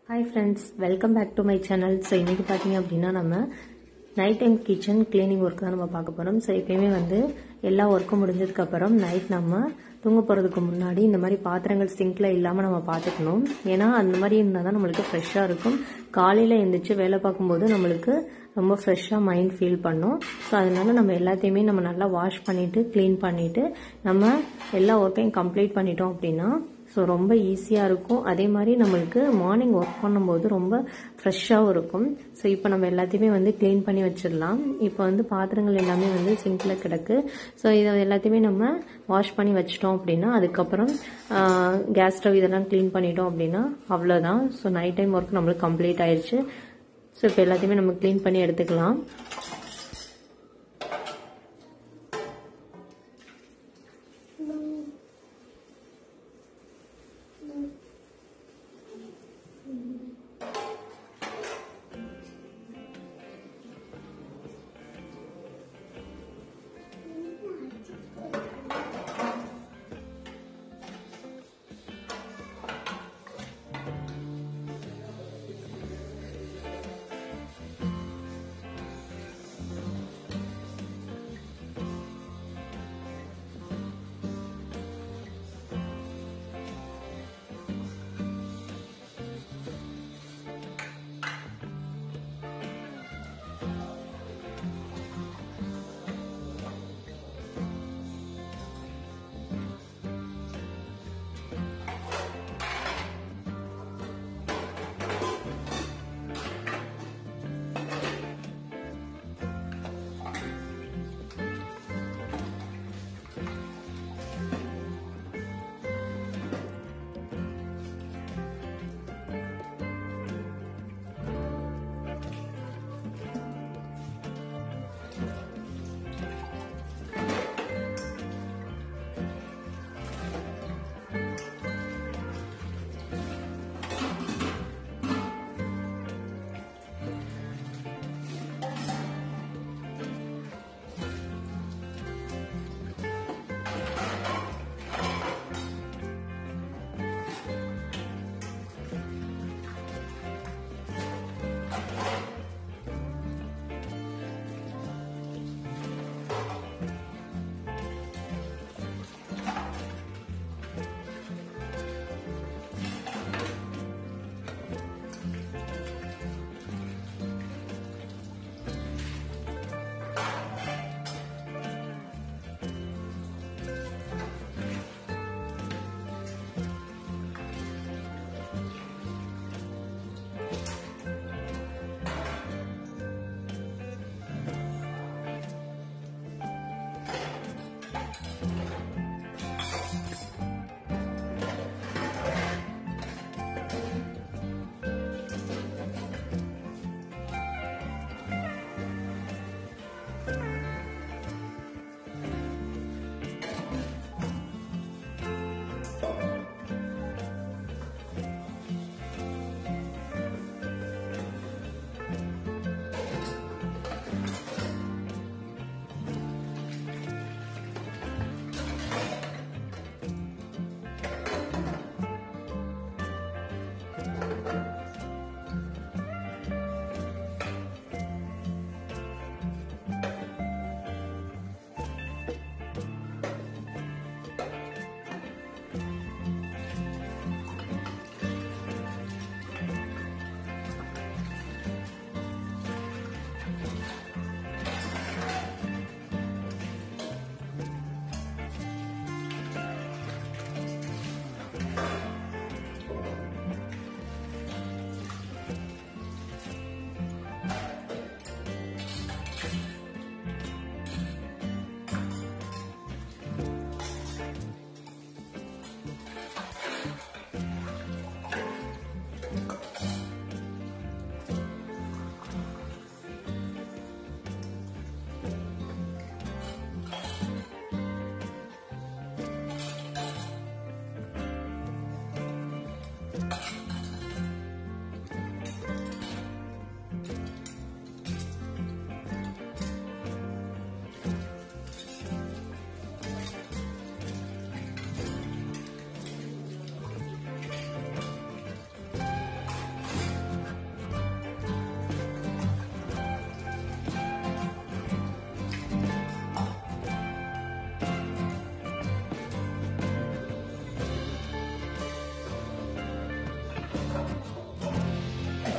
hi friends welcome back to my channel so இன்றைக்கி பார்த்தீங்க அப்படின்னா நம்ம night time kitchen cleaning work தான் நம்ம பார்க்க போகிறோம் ஸோ எப்பயுமே வந்து எல்லா ஒர்க்கும் முடிஞ்சதுக்கப்புறம் நைட் நம்ம தூங்க போகிறதுக்கு முன்னாடி இந்த மாதிரி பாத்திரங்கள் சிங்கில் இல்லாமல் நம்ம பார்த்துக்கணும் ஏன்னா அந்த மாதிரி இருந்தால் தான் நம்மளுக்கு ஃப்ரெஷ்ஷாக இருக்கும் காலையில் எழுந்திரிச்சு வேலை பார்க்கும்போது நம்மளுக்கு ரொம்ப ஃப்ரெஷ்ஷாக மைண்ட் ஃபீல் பண்ணும் ஸோ அதனால நம்ம எல்லாத்தையுமே நம்ம நல்லா வாஷ் பண்ணிவிட்டு க்ளீன் பண்ணிவிட்டு நம்ம எல்லா ஒர்க்கையும் கம்ப்ளீட் பண்ணிட்டோம் அப்படின்னா ஸோ ரொம்ப ஈஸியாக இருக்கும் அதே மாதிரி நம்மளுக்கு மார்னிங் ஒர்க் பண்ணும்போது ரொம்ப ஃப்ரெஷ்ஷாகவும் இருக்கும் ஸோ இப்போ நம்ம எல்லாத்தையுமே வந்து க்ளீன் பண்ணி வச்சிடலாம் இப்போ வந்து பாத்திரங்கள் எல்லாமே வந்து சிங்கில் கிடக்கு ஸோ இதை எல்லாத்தையுமே நம்ம வாஷ் பண்ணி வச்சிட்டோம் அப்படின்னா அதுக்கப்புறம் கேஸ் ஸ்டவ் இதெல்லாம் க்ளீன் பண்ணிட்டோம் அப்படின்னா அவ்வளோதான் ஸோ நைட் டைம் ஒர்க் நம்மளுக்கு கம்ப்ளீட் ஆயிடுச்சு ஸோ இப்போ எல்லாத்தையுமே நம்ம க்ளீன் பண்ணி எடுத்துக்கலாம்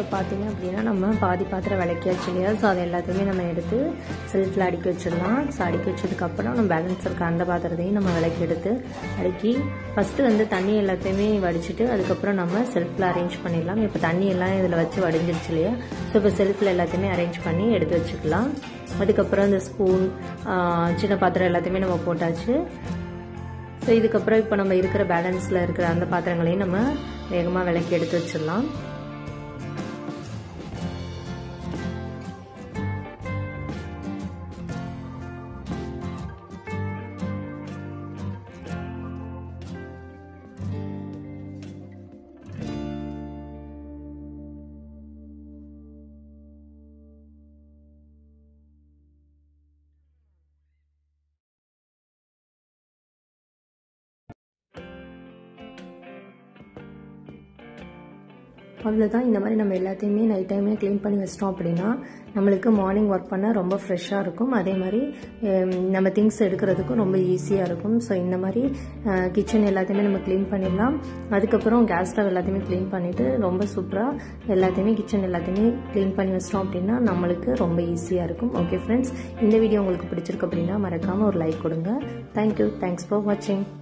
இப்போ பார்த்தீங்க அப்படின்னா நம்ம பாதி பாத்திரம் விளக்கியாச்சு இல்லையா ஸோ அதை எல்லாத்தையுமே நம்ம எடுத்து செல்ஃபில் அடுக்கி வச்சிடலாம் ஸோ அடுக்கி வச்சதுக்கப்புறம் நம்ம பேலன்ஸ் இருக்க அந்த பாத்திரத்தையும் நம்ம விளக்கி எடுத்து அடுக்கி ஃபஸ்ட்டு வந்து தண்ணி எல்லாத்தையுமே வடிச்சிட்டு அதுக்கப்புறம் நம்ம செல்ஃபில் அரேஞ்ச் பண்ணிடலாம் இப்போ தண்ணி எல்லாம் இதில் வச்சு வடிஞ்சிருச்சு இல்லையா ஸோ இப்போ செல்ஃபில் எல்லாத்தையுமே அரேஞ்ச் பண்ணி எடுத்து வச்சுக்கலாம் அதுக்கப்புறம் இந்த ஸ்பூன் சின்ன பாத்திரம் எல்லாத்தையுமே நம்ம போட்டாச்சு ஸோ இதுக்கப்புறம் இப்போ நம்ம இருக்கிற பேலன்ஸில் இருக்கிற அந்த பாத்திரங்களையும் நம்ம வேகமாக விளக்கி எடுத்து வச்சிடலாம் அவ்வளோதான் இந்த மாதிரி நம்ம எல்லாத்தையுமே நைட் டைமே க்ளீன் பண்ணி வச்சிட்டோம் அப்படின்னா நம்மளுக்கு மார்னிங் ஒர்க் பண்ண ரொம்ப ஃப்ரெஷ்ஷாக இருக்கும் அதே மாதிரி நம்ம திங்ஸ் எடுக்கிறதுக்கும் ரொம்ப ஈஸியாக இருக்கும் ஸோ இந்த மாதிரி கிச்சன் எல்லாத்தையுமே நம்ம க்ளீன் பண்ணிடலாம் அதுக்கப்புறம் கேஸ் ஸ்டவ் எல்லாத்தையுமே க்ளீன் பண்ணிவிட்டு ரொம்ப சூப்பராக எல்லாத்தையுமே கிச்சன் எல்லாத்தையுமே க்ளீன் பண்ணி வச்சிட்டோம் அப்படின்னா நம்மளுக்கு ரொம்ப ஈஸியாக இருக்கும் ஓகே ஃப்ரெண்ட்ஸ் இந்த வீடியோ உங்களுக்கு பிடிச்சிருக்கு அப்படின்னா மறக்காமல் ஒரு லைக் கொடுங்க தேங்க்யூ தேங்க்ஸ் ஃபார் வாட்சிங்